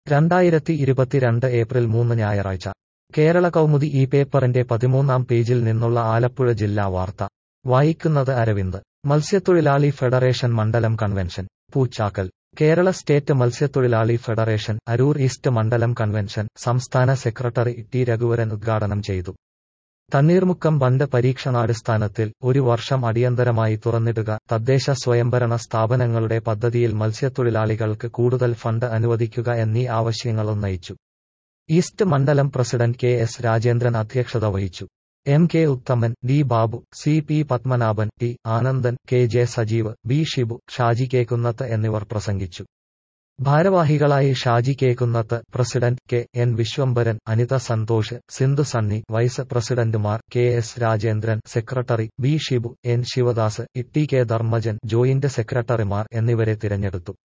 രണ്ടായിരത്തി ഇരുപത്തിരണ്ട് ഏപ്രിൽ മൂന്ന് ഞായറാഴ്ച കേരള കൗമുദി ഈ പേപ്പറിന്റെ പതിമൂന്നാം പേജിൽ നിന്നുള്ള ആലപ്പുഴ ജില്ലാ വാർത്ത വായിക്കുന്നത് അരവിന്ദ് മത്സ്യത്തൊഴിലാളി ഫെഡറേഷൻ മണ്ഡലം കൺവെൻഷൻ പൂച്ചാക്കൽ കേരള സ്റ്റേറ്റ് മത്സ്യത്തൊഴിലാളി ഫെഡറേഷൻ അരൂർ ഈസ്റ്റ് മണ്ഡലം കൺവെൻഷൻ സംസ്ഥാന സെക്രട്ടറി ടി രഘുവരൻ ഉദ്ഘാടനം ചെയ്തു തണ്ണീർമുക്കം ബണ്ട് പരീക്ഷണാടിസ്ഥാനത്തിൽ ഒരു വർഷം അടിയന്തരമായി തുറന്നിടുക തദ്ദേശ സ്വയംഭരണ സ്ഥാപനങ്ങളുടെ പദ്ധതിയിൽ മത്സ്യത്തൊഴിലാളികൾക്ക് കൂടുതൽ ഫണ്ട് അനുവദിക്കുക എന്നീ ആവശ്യങ്ങൾ ഉന്നയിച്ചു ഈസ്റ്റ് മണ്ഡലം പ്രസിഡന്റ് കെ എസ് രാജേന്ദ്രൻ അധ്യക്ഷത വഹിച്ചു M K Uthaman D Babu C P Padmanabhan T Anandan K J Sajeev B Shibu Shaji Kekkunnath എന്നിവർ പ്രസംഗിച്ചു ഭാരവാഹികളായി Shaji Kekkunnath president K N Vishwambharan Anitha Santhosh Sindhu Sunny vice പ്രസിഡന്റുമാർ K S Rajendran secretary B Shibu N Sivadas E T K Dharmajan joint സെക്രട്ടറിമാർ എന്നിവരെ തിരഞ്ഞെടുത്തു